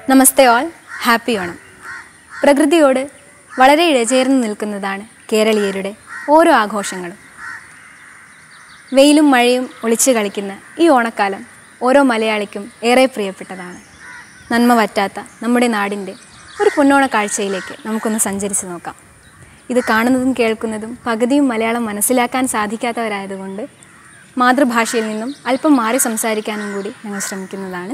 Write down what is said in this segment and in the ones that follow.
നമസ്തേ all happy Onam പ്രകൃതിയോട് വളരെ ഇഴചേർന്ന് നിൽക്കുന്നതാണ് കേരളീയരുടെ ഓരോ ആഘോഷങ്ങളും വെയിലും മഴയും ഒളിച്ചു കളിക്കുന്ന ഈ ഓണക്കാലം ഓരോ മലയാളിക്കും ഏറെ പ്രിയപ്പെട്ടതാണ് നന്മ വറ്റാത്ത നമ്മുടെ നാടിൻ്റെ ഒരു പൊന്നോണ കാഴ്ചയിലേക്ക് നമുക്കൊന്ന് സഞ്ചരിച്ച് നോക്കാം ഇത് കാണുന്നതും കേൾക്കുന്നതും പകുതിയും മലയാളം മനസ്സിലാക്കാൻ സാധിക്കാത്തവരായതുകൊണ്ട് മാതൃഭാഷയിൽ നിന്നും അല്പം മാറി സംസാരിക്കാനും കൂടി ഞങ്ങൾ ശ്രമിക്കുന്നതാണ്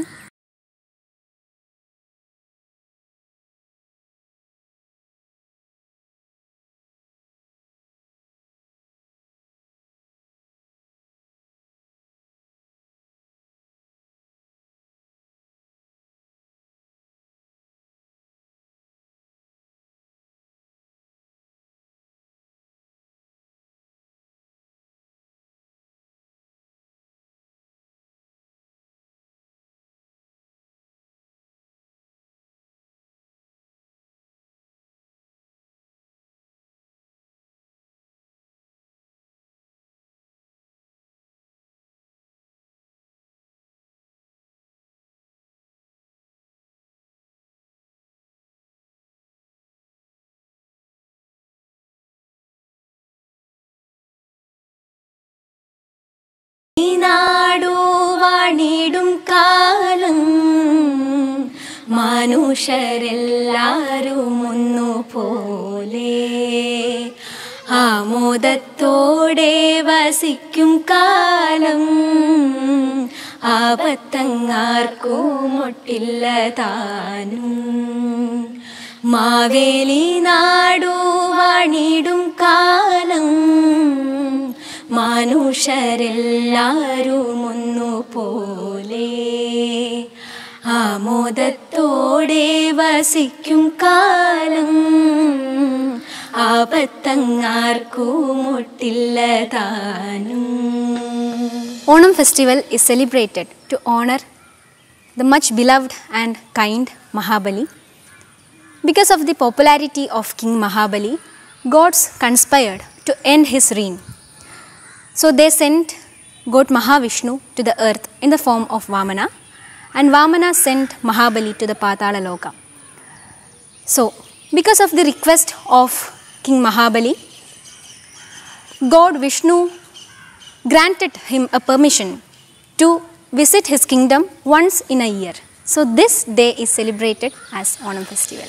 ഈ നാടു വാണിടും കാലം മനുഷ്യരെല്ലാരും ഒന്നുപോലെ ആമോദത്തോടെ വസിക്കും കാലം ആപത്തങ്ങാർക്കും ഒട്ടില്ല താനും മാവേലി നാടു വാണിടും കാലം മനുഷ്യരെല്ലാരും ഒന്നുപോലെ ആമോദത്തോടെ വസിക്കും കാലം ആപത്തങ്ങാർക്കും ഒട്ടില്ല താനും Onam festival is celebrated to honor the much beloved and kind Mahabali. Because of the popularity of King Mahabali, gods conspired to end his reign. So they sent god Mahavishnu to the earth in the form of Vamana, and Vamana sent Mahabali to the Patala Loka. So, because of the request of King Mahabali, God Vishnu granted him a permission to visit his kingdom once in a year. So, this day is celebrated as Onam festival.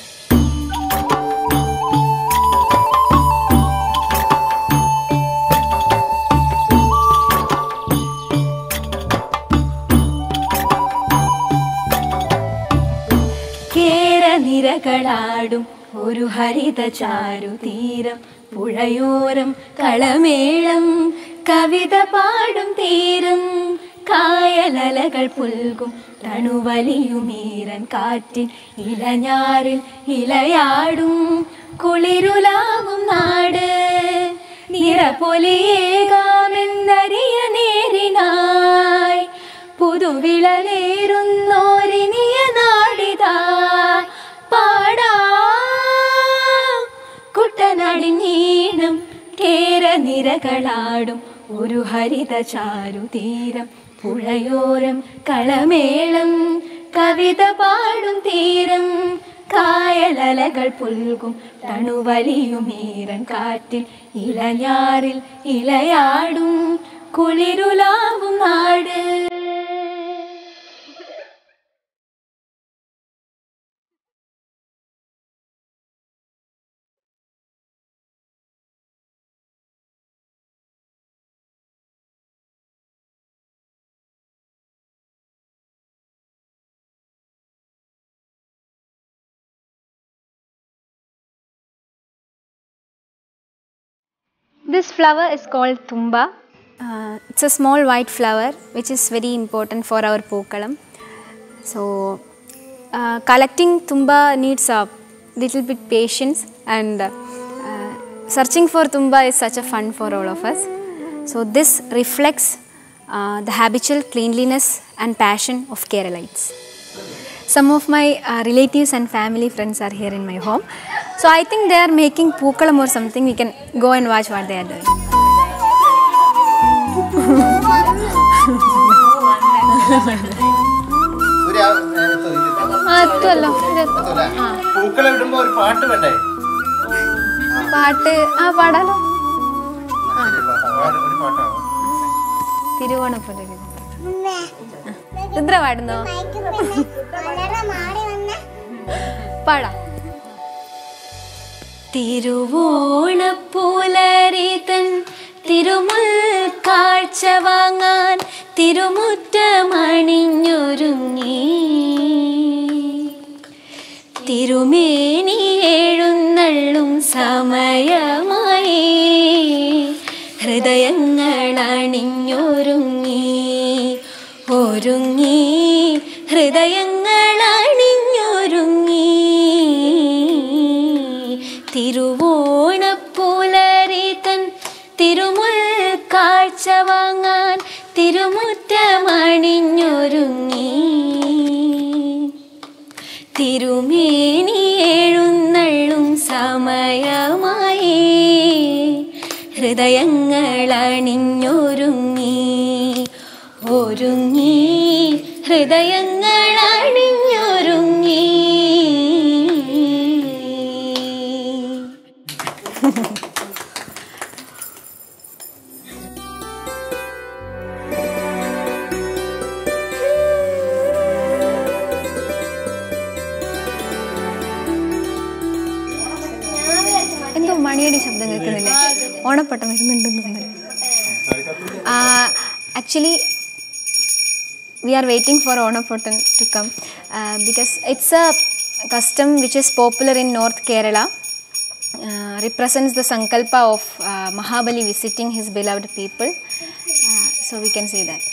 കേരനിരകളാടും ഒരു ഹരിത ചാരുതീരം പുഴയോരം കളമേളം കവിത പാടും തീരം കായലലകൾ പുൽകും തണുവലിയുമീരൻ കാറ്റിൻ ഇലഞ്ഞാറിൽ ഇലയാടും കുളിരുലാവും നാട് നിറപൊലിയേകാമെന്നറിയ നേരിനായി പുതുവിളലേറുന്നോരിനിയ നാടിതാ പാടാ കുട്ടനടിഞ്ഞീണം കേരനിരകളാടും ഒരു ഹരിത ചാരുതീരം പുഴയോരം കളമേളം കവിത പാടും തീരം കായലലകൾ പുൽകും തണുവലിയുമീരൻ കാറ്റിൽ ഇലഞ്ഞാറിൽ ഇലയാടും കുളിരുലാവും നാട് This flower is called Tumba. Uh, it's a small white flower which is very important for our Pokalam. So, uh, collecting Tumba needs a little bit patience and uh, searching for Tumba is such a fun for all of us. So, this reflects uh, the habitual cleanliness and passion of Keralites. Some of my uh, relatives and family friends are here in my home. So I think they are making pookalam or something. We can go and watch what they are doing. ഒരു ആ- ഏ, എത്തോ, ഇതില്ല. ആ ആ എത്തുമല്ലോ ഇത് എത്തൂലേ? പൂക്കളം ഇടുമ്പോ ഒരു പാട്ട് വേണ്ടേ പാട്ട് ആ പാടാലോ ശരി, പാട്ട്. ഒരു പാട്ടാവോ തിരുവോണപ്പുലരി രുദ്ര പാടുന്നോ പാടാം തിരുവോണപ്പൂലരി തൻ തിരുമുൽ കാഴ്ച വാങ്ങാൻ തിരുമുറ്റമണിഞ്ഞൊരുങ്ങി തിരുമേനി എഴുന്നള്ളും സമയമായി ഹൃദയങ്ങൾ അണിഞ്ഞൊരുങ്ങി ഒരുങ്ങി ഹൃദയങ്ങൾ അണിഞ്ഞൊരുങ്ങി തിരുവോണപ്പുലരി തൻ തിരുമുൽ കാഴ്ച വാങ്ങാൻ തിരുമുറ്റമണിഞ്ഞൊരുങ്ങി തിരുമേനി എഴുന്നള്ളും സമയമായി ഹൃദയങ്ങൾ അണിഞ്ഞൊരുങ്ങി ഒരുങ്ങി ഹൃദയങ്ങൾ അണിഞ്ഞൊരുങ്ങി എന്തോ മണിയടി ശബ്ദം കേൾക്കുന്നില്ലേ ഓണപ്പട്ടം വരുന്നുണ്ടെന്ന് തോന്നുന്നു actually we are waiting for Onapottan to come uh, because it's a custom which is popular in North Kerala. Uh, represents the sankalpa of uh, Mahabali visiting his beloved people. Uh, so we can say that.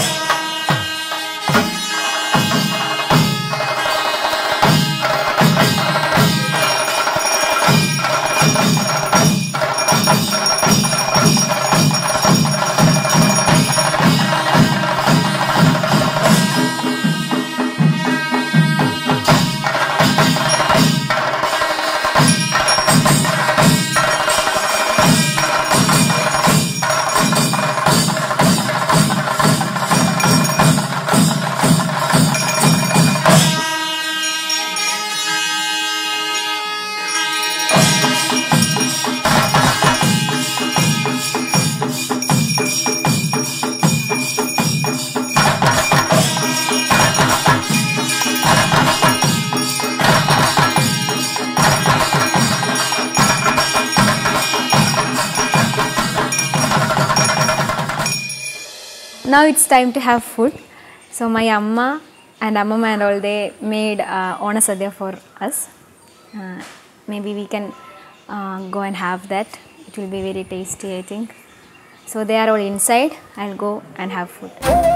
now it's time to have food. So my amma and amma and all they made uh, ona sadhya for us. Uh, maybe we can uh, go and have that. It will be very tasty, I think. So they are all inside. I'll go and have food.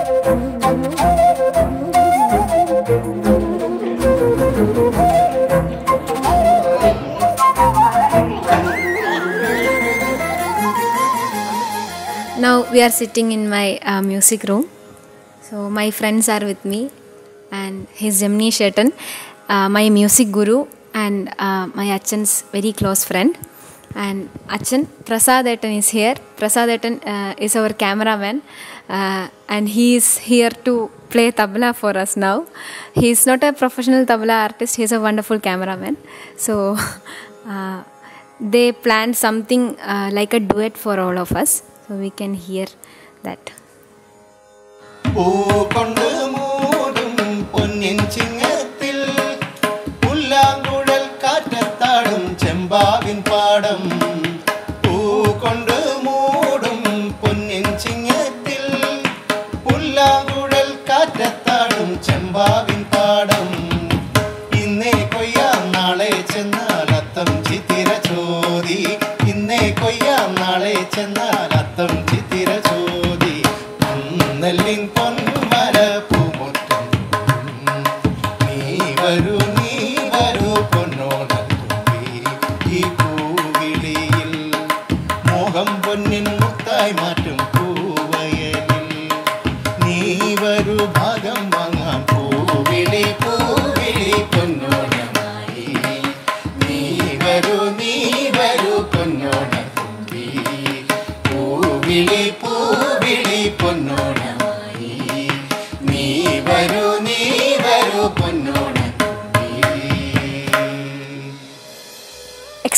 Now we are sitting in my uh, music room. So my friends are with me, and his Gemini Shetan, uh, my music guru, and uh, my Achan's very close friend. And Achan Prasad Etan is here. Prasad Etan uh, is our cameraman, uh, and he is here to play tabla for us now. He is not a professional tabla artist. He is a wonderful cameraman. So. Uh, they planned something uh, like a duet for all of us so we can hear that പൂ കൊണ്ട് മൂടും പൊന്നിൻ ചിങ്ങത്തിൽ പുല്ലാങ്കുഴൽ കാറ്റത്താടും ചെമ്പാവിൻ പാടം പൂ കൊണ്ട് മൂടും പൊന്നിൻ ചിങ്ങത്തിൽ പുല്ലാങ്കുഴൽ കാറ്റത്താടും ചെമ്പാവിൻ പാടം ഇന്നേ കൊയ്യാം നാളെ ചെന്നാൽ അത്തം ചിത്തിര ചോദി ഇന്നേ കൊയ്യാം നാളെ ചെന്നാൽ അത്തം ചിത്തിര ചോദി നെല്ലിൻ പൊന്മര പൂമുറ്റം നീ വരൂ നീ വരൂ പൊന്നോണത്തുമ്പി ഈ പൂവിളിയിൽ മോഹം പൊന്നിൻ മുത്തായി മാറ്റും പൂവയലിൽ നീ വരൂ ഭാഗം വാങ്ങാം പൂവിളി പൂവിളി പൊന്നോണമായി നീ വരൂ നീ വരൂ പൊന്നോണത്തുമ്പി പൂവിളി പൂവിളി പൊന്നോണമായി നീ വരൂ നീ വരൂ പൊന്നോണത്തുമ്പി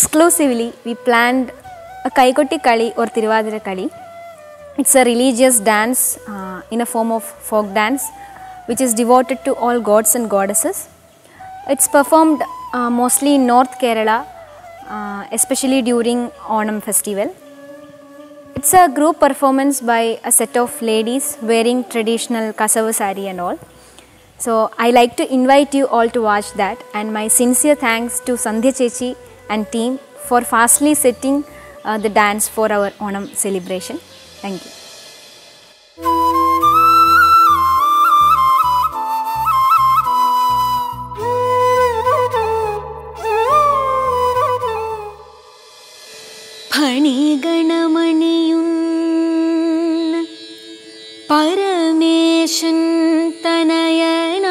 exclusively we planned a Kaikoti Kali or Tiruvadira Kali. It's a religious dance uh, in a form of folk dance which is devoted to all gods and goddesses. It's performed uh, mostly in North Kerala, uh, especially during Onam festival. It's a group performance by a set of ladies wearing traditional kasavu sari and all. So I like to invite you all to watch that and my sincere thanks to Sandhya Chechi and team for fastly setting uh, the dance for our Onam celebration. Thank you. ഫണിഗണമണിയുന്ന Parameshan തനയന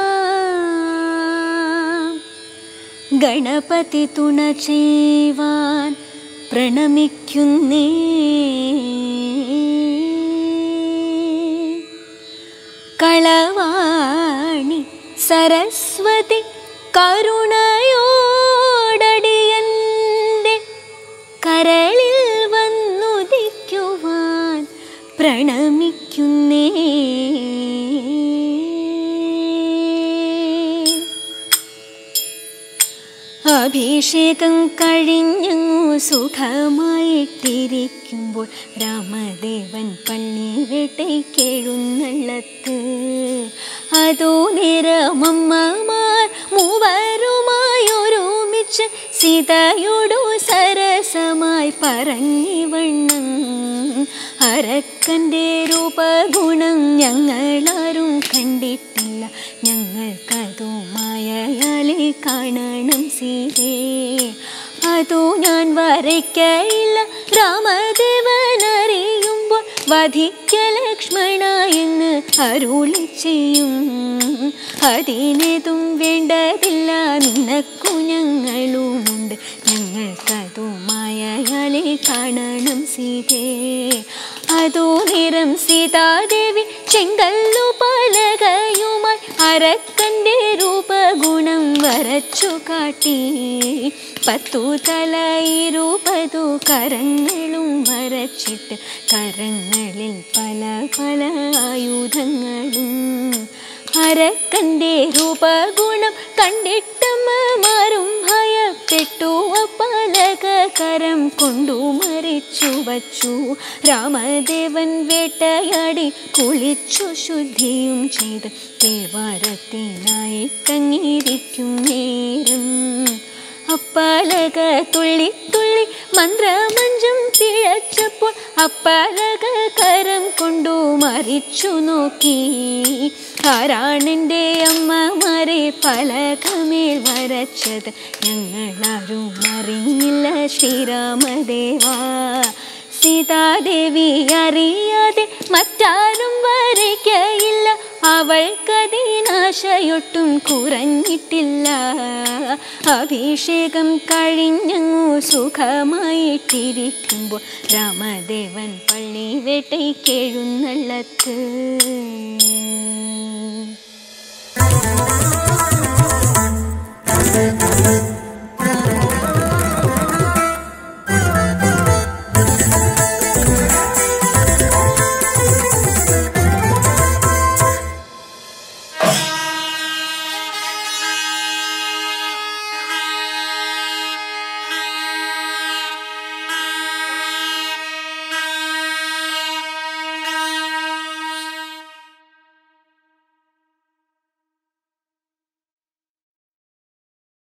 Ganapathi തുണ ചെയ്യുവാൻ പ്രണമിക്കുന്നേ കളവാണി സരസ്വതി കരുണയോടടിയന്റെ കരളിൽ വന്നുദിക്കുവാൻ പ്രണമിക്കുന്നേ അഭിഷേകം കഴിഞ്ഞു സുഖമായിട്ടിരിക്കുമ്പോൾ രാമദേവൻ പള്ളി വേട്ടയ്ക്കെഴുന്നള്ളത്ത് അതോ നിറമമ്മമാർ മൂവരുമായി ഒരുമിച്ച് സീതയോടു സരസമായി പറഞ്ഞിവണ്ണം അരക്കൻ്റെ രൂപഗുണം ഞങ്ങളാരും കണ്ടിട്ടില്ല ഞങ്ങൾക്കതു മായയാലെ കാണണം സീതേ അതോ ഞാൻ വരയ്ക്കയില്ല രാമദേവൻ അറിയുമ്പോൾ വധിക്ക ലക്ഷ്മണ എന്ന് അരുളി ചെയ്യും അതിനേതും വേണ്ടതില്ല നിനക്കു ഞങ്ങളുമുണ്ട് ഞങ്ങൾക്കതു മായയാലെ കാണണം സീതേ അതോ നിറം സീതാദേവി ചെങ്കല്ലു പലകയുമായി അരക്കൻ്റെ രൂപഗുണം വരച്ചു കാട്ടി പത്തു തല ഇരുപതു കരങ്ങളും വരച്ചിട്ട് കരങ്ങളിൽ പല പല ആയുധങ്ങളും അരക്കൻ്റെ രൂപഗുണം കണ്ടിട്ടമ്മമാരും ഭയപ്പെട്ടു പലക കരം കൊണ്ടു മരിച്ചു വച്ചു രാമദേവൻ വേട്ടയാടി കുളിച്ചു ശുദ്ധിയും ചെയ്ത് തേവാരത്തിനായി തങ്ങിയിരിക്കും നേരം അപ്പാലക തുള്ളി തുള്ളി മന്ത്രമഞ്ചം പിഴച്ചപ്പോൾ അപ്പാലക കരം കൊണ്ടു മറിച്ചു നോക്കി ആരാണെൻ്റെ അമ്മമാരെ പലകമേൽ വരച്ചത് ഞങ്ങളാരും അറിഞ്ഞില്ല ശ്രീരാമദേവാ സീതാദേവി അറിയാതെ മറ്റാരും വരയ്ക്കയില്ല അവൾക്കതിനാശയൊട്ടും കുറഞ്ഞിട്ടില്ല അഭിഷേകം കഴിഞ്ഞങ്ങു സുഖമായിട്ടിരിക്കുമ്പോൾ രാമദേവൻ പള്ളി വേട്ടയ്ക്കെഴുന്നള്ളത്ത്